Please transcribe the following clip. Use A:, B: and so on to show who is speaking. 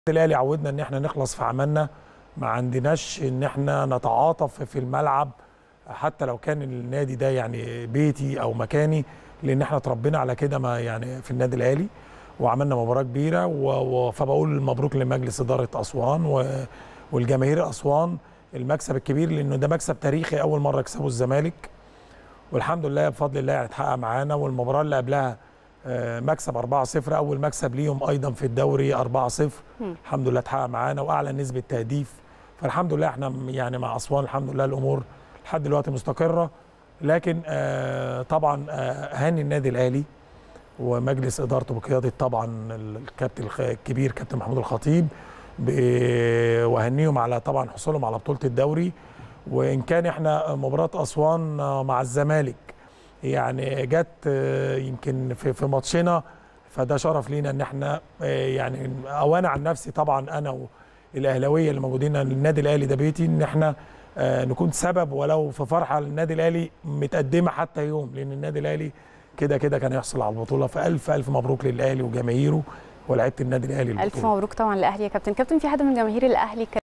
A: الاهلي عودنا ان احنا نخلص في عملنا ما عندناش ان احنا نتعاطف في الملعب حتى لو كان النادي ده يعني بيتي او مكاني لان احنا اتربينا على كده ما يعني في النادي الاهلي وعملنا مباراه كبيره و... و... فبقول مبروك لمجلس اداره اسوان و... والجماهير اسوان المكسب الكبير لانه ده مكسب تاريخي اول مره يكسبه الزمالك والحمد لله بفضل الله يعني اتحقق معانا والمباراه اللي قبلها آه، مكسب 4-0 اول مكسب ليهم ايضا في الدوري 4-0 الحمد لله اتحقق معانا واعلى نسبه تهديف فالحمد لله احنا يعني مع اسوان الحمد لله الامور لحد دلوقتي مستقره لكن آه، طبعا آه، هاني النادي الاهلي ومجلس ادارته بقياده طبعا الكابتن الخ- الكبير كابتن محمود الخطيب ب- وهنيهم على طبعا حصولهم على بطوله الدوري وان كان احنا مباراه اسوان مع الزمالك يعني جت آه، يمكن في في ماتشنا فده شرف لينا ان احنا آه، يعني او انا عن نفسي طبعا انا والاهلاويه اللي موجودين النادي الاهلي ده بيتي ان احنا آه، نكون سبب ولو في فرحه النادي الاهلي متقدمه حتى يوم لان النادي الاهلي كده كده كان يحصل على البطوله فالف الف مبروك للاهلي وجماهيره ولاعيبه النادي الاهلي
B: الف
A: البطوله
B: مبروك طبعا للاهلي يا كابتن كابتن في حد من جماهير الاهلي